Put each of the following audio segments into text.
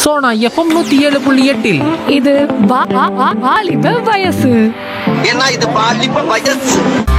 Sona FM நூத்தி ஏழு புள்ளி எட்டில் இது வா- வா- வா- வாலிப வயசு ஏன்னா இது பாலிப்ப வயசு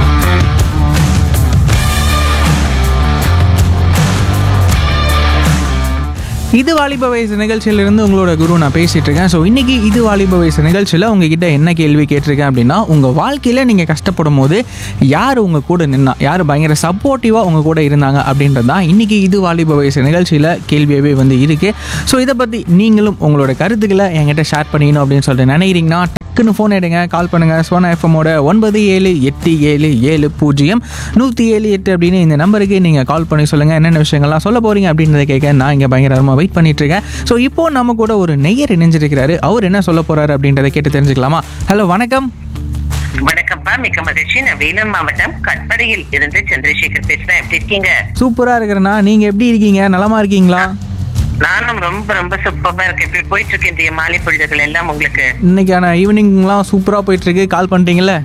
இது வாலிப வயசு நிகழ்ச்சியிலிருந்து உங்களோட குரு நான் பேசிட்டு இருக்கேன் ஸோ இன்னைக்கு இது வாலிப வயசு நிகழ்ச்சியில் உங்ககிட்ட என்ன கேள்வி கேட்டிருக்கேன் அப்படின்னா உங்கள் வாழ்க்கையில் நீங்கள் கஷ்டப்படும் போது யார் உங்கள் கூட நின்னா யார் பயங்கர சப்போர்ட்டிவாக உங்கள் கூட இருந்தாங்க அப்படின்றது தான் இன்னைக்கு இது வாலிப வயசு நிகழ்ச்சியில் கேள்வியாகவே வந்து இருக்குது ஸோ இதை பற்றி நீங்களும் உங்களோட கருத்துக்களை என்கிட்ட ஷேர் பண்ணிக்கணும் அப்படின்னு சொல்லிட்டு நினைக்கிறீங்கன்னா டக்குன்னு ஃபோன் எடுங்க கால் பண்ணுங்கள் சோனா எஃப்எம்மோட ஒன்பது ஏழு எட்டு ஏழு ஏழு பூஜ்ஜியம் நூற்றி ஏழு எட்டு அப்படின்னு இந்த நம்பருக்கு நீங்கள் கால் பண்ணி சொல்லுங்கள் என்னென்ன விஷயங்கள்லாம் சொல்ல போகிறீங்க அப்படின்றத கேட்க நான் இங்கே பயங்கரமாக வெயிட் பண்ணிட்டு இருக்கேன் ஸோ இப்போ நம்ம கூட ஒரு நெய்யர் இணைஞ்சிருக்கிறாரு அவர் என்ன சொல்ல போகிறாரு அப்படின்றத கேட்டு தெரிஞ்சுக்கலாமா ஹலோ வணக்கம் வணக்கம்ப்பா மிக்க மகிழ்ச்சி நான் வேலூர் மாவட்டம் கட்படையில் இருந்து சந்திரசேகர் பேசுறேன் எப்படி இருக்கீங்க சூப்பராக இருக்கிறேண்ணா நீங்கள் எப்படி இருக்கீங்க நலமா இருக்கீங்களா நானும் ரொம்ப ரொம்ப சூப்பரா இருக்கேன் இப்படி போயிட்டு இருக்கு இன்றைய மாலை பொழுதுகள் எல்லாம் உங்களுக்கு இன்னைக்கான ஈவினிங்லாம் சூப்பராக போயிட்டுருக்கு கால் பண்ணிட்டீங்களே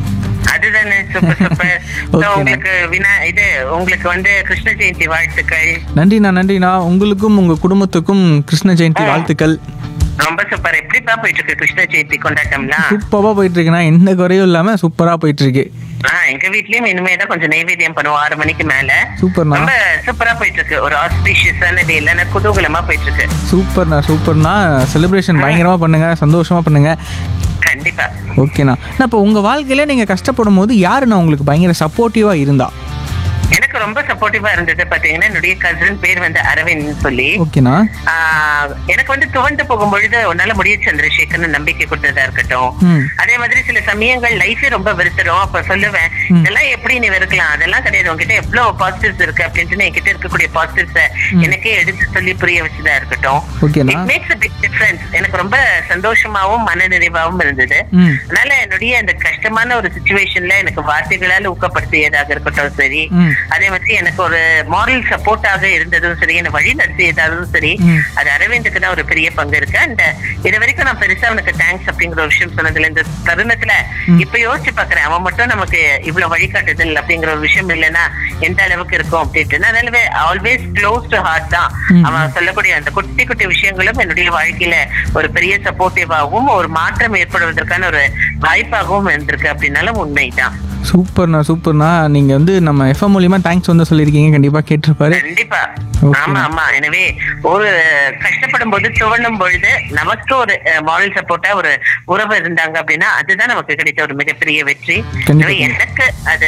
அதுதானே சூப்பர் சூப்பர் Okay, ma'am. உங்களுக்கு வினா இது உங்களுக்கு வந்து கிருஷ்ண ஜெயந்தி வாழ்த்துக்கள் நன்றிண்ணா நன்றிண்ணா உங்களுக்கும் உங்கள் குடும்பத்துக்கும் கிருஷ்ண ஜெயந்தி வாழ்த்துக்கள் ரொம்ப சூப்பர் எப்படிப்பா போயிட்டு இருக்கு கிருஷ்ண ஜெயந்தி கொண்டாட்டம்லாம் சூப்பராக போயிட்டு இருக்குண்ணா எந்த குறையும் இல்லாமல் சூப்பராக போயிட்டு இருக்கு ஆஹ் எங்க வீட்லயும் இனிமே தான் கொஞ்சம் நைவேத்தியம் பண்ணுவோம் ஆறு மணிக்கு மேல சூப்பர்ண்ணா. ரொம்ப சூப்பரா போயிட்டு இருக்கு ஒரு ஆஸ்பீஷியஸான டே இல்லைன்னா குதூகலமா போயிட்டு இருக்கு சூப்பர்ண்ணா சூப்பர்ண்ணா செலிப்ரேஷன் பயங்கரமாக பண்ணுங்க சந்தோஷமா பண்ணுங்க கண்டிப்பா ஓகேண்ணா நான் இப்போ உங்கள் வாழ்க்கையில நீங்கள் கஷ்டப்படும் போது யாருண்ணா உங்களுக்கு பயங்கர சப்போர்ட்டிவாக இருந்தா எனக்கு ரொம்ப சப்போர்ட்டிவா இருந்தது பாத்தீங்கன்னா என்னுடைய கசின் பேர் வந்து அரவிந்த் சொல்லி ஓகேண்ணா ஆஹ் எனக்கு வந்து துவண்டு போகும் பொழுது உன்னால முடிய சந்திரசேகர்னு நம்பிக்கை கொடுத்ததா இருக்கட்டும் ம். அதே மாதிரி சில சமயங்கள் லைஃபே ரொம்ப வெறுத்துரும் அப்ப சொல்லுவேன் இதெல்லாம் எப்படி நீ வெறுக்கலாம் அதெல்லாம் கிடையாது உங்ககிட்ட எவ்வளவு பாசிட்டிவ்ஸ் இருக்கு அப்படின்ட்டு என்கிட்ட இருக்கக்கூடிய பாசிட்டிவ்ஸ் எனக்கே எடுத்து சொல்லி புரிய வச்சதா இருக்கட்டும் ஓகேண்ணா. இட் மேக்ஸ் பிக் டிஃபரன்ஸ் எனக்கு ரொம்ப சந்தோஷமாவும் மன நிறைவாவும் இருந்தது ம். அதனால என்னுடைய அந்த கஷ்டமான ஒரு சுச்சுவேஷன்ல எனக்கு வார்த்தைகளால ஊக்கப்படுத்தியதாக இருக்கட்டும் சரி ம். அதே மாதிரி எனக்கு ஒரு மாரல் சப்போர்ட்டாக இருந்ததும் சரி என்னை வழி நடத்தியதாலும் சரி ம். அது அரவிந்துக்கு தான் ஒரு பெரிய பங்கு இருக்கு அண்ட் இது வரைக்கும் நான் பெருசா அவனுக்கு தேங்க்ஸ் அப்படிங்கிற ஒரு விஷயம் சொன்னதுல இந்த தருணத்துல இப்ப யோசிச்சு பாக்குறேன் அவன் மட்டும் நமக்கு இவ்வளவு வழிகாட்டுதல் அப்படிங்கிற ஒரு விஷயம் இல்லைன்னா எந்த அளவுக்கு இருக்கும் அப்படின்ட்டு அதனால ஆல்வேஸ் க்ளோஸ் டு ஹார்ட் தான் ம். அவன் சொல்லக்கூடிய அந்த குட்டி குட்டி விஷயங்களும் என்னுடைய வாழ்க்கையில ஒரு பெரிய சப்போர்ட்டிவாகவும் ஒரு மாற்றம் ஏற்படுவதற்கான ஒரு வாய்ப்பாகவும் இருந்திருக்கு அப்படின்னாலும் உண்மைதான் சூப்பர்ண்ணா சூப்பர்ண்ணா நீங்கள் வந்து நம்ம எஃப்எம் மூலியமா தேங்க்ஸ் வந்து சொல்லியிருக்கீங்க கண்டிப்பாக கேட்டிருப்பாரு கண்டிப்பா Okay. ஆமா ஆமா எனவே ஒரு கஷ்டப்படும் போது துவண்டும் பொழுது நமக்கு ஒரு மாரல் சப்போர்ட்டா ஒரு உறவு இருந்தாங்க அப்படின்னா அதுதான் நமக்கு கிடைத்த ஒரு மிகப்பெரிய வெற்றி கண்டிப்பா. எனவே எனக்கு அது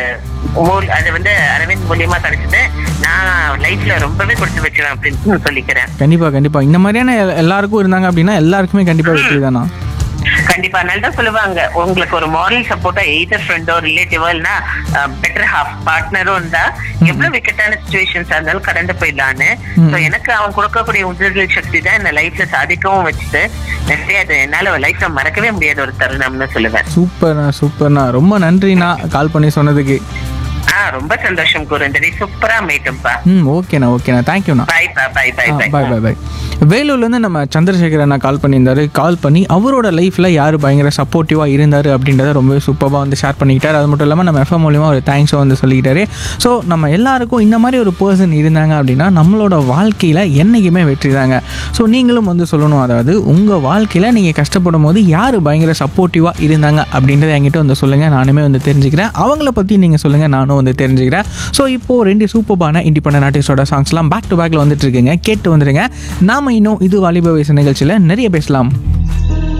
மூல்- அது வந்து அரவிந்த் மூலியமா கிடைச்சது நான் லைஃப்ல ரொம்பவே கொடுத்து வச்சிருவேன் அப்படின்னு நான் சொல்லிக்கிறேன் கண்டிப்பாக கண்டிப்பாக இந்த மாதிரியான எல்- எல்லாருக்கும் இருந்தாங்க அப்படின்னா எல்லாருக்குமே கண்டிப்பாக வெற்றி தானா கண்டிப்பா அதனால தான் சொல்லுவாங்க உங்களுக்கு ஒரு மாரல் சப்போர்ட்டா எய்தர் ஃப்ரெண்டோ ரிலேட்டிவோ இல்லைன்னா பெட்டர் ஹாஃப் பார்ட்னரும் இருந்தா எவ்வளவு விக்கெட்டான சுச்சுவேஷன்ஸ் இருந்தாலும் கடந்து போயிடலான்னு ம். So, எனக்கு அவன் கொடுக்கக்கூடிய உந்துதல் சக்தி தான் என்ன லைஃப்ல சாதிக்கவும் வச்சுட்டு நிறைய அது என்னால லைஃப்ல மறக்கவே முடியாத ஒரு தருணம்னு சொல்லுவேன் சூப்பர்ண்ணா சூப்பர்ண்ணா ரொம்ப நன்றிண்ணா கால் பண்ணி சொன்னதுக்கு ஆஹ் ரொம்ப சந்தோஷம் கூறுந்தது சூப்பரா அமைட்டும்பா ம் ஓகேண்ணா ஓகேண்ணா தேங்க்யூண்ணா பாய் பா பாய் பாய் பாய் பாய் பாய் பாய் வேலூர்லேருந்து நம்ம சந்திரசேகர் அண்ணா கால் பண்ணியிருந்தாரு கால் பண்ணி அவரோட லைஃப்பில் யார் பயங்கர சப்போர்ட்டிவாக இருந்தார் அப்படின்றத ரொம்பவே சூப்பராக வந்து ஷேர் பண்ணிக்கிட்டார் அது மட்டும் இல்லாமல் நம்ம எஃப்எம் மூலியமாக ஒரு தேங்க்ஸும் வந்து சொல்லிக்கிட்டாரு ஸோ நம்ம எல்லாருக்கும் இந்த மாதிரி ஒரு பர்சன் இருந்தாங்க அப்படின்னா நம்மளோட வாழ்க்கையில் என்றைக்குமே வெற்றி தாங்க ஸோ நீங்களும் வந்து சொல்லணும் அதாவது உங்கள் வாழ்க்கையில் நீங்கள் கஷ்டப்படும் போது யார் பயங்கர சப்போர்ட்டிவாக இருந்தாங்க அப்படின்றத என்கிட்ட வந்து சொல்லுங்கள் நானுமே வந்து தெரிஞ்சுக்கிறேன் அவங்கள பற்றி நீங்கள் சொல்லுங்கள் நானும் வந்து தெரிஞ்சுக்கிறேன் ஸோ இப்போது ரெண்டு சூப்பரான இண்டிபெண்டன்ட் ஆர்டிஸ்டோட சாங்ஸ்லாம் பேக் டு பேக்கில் வந்துட்டு இருக்குங்க கேட்டு வந்துடுங்க நாம இன்னும் இது வாலிப வயசு நிகழ்ச்சியில் நிறைய பேசலாம்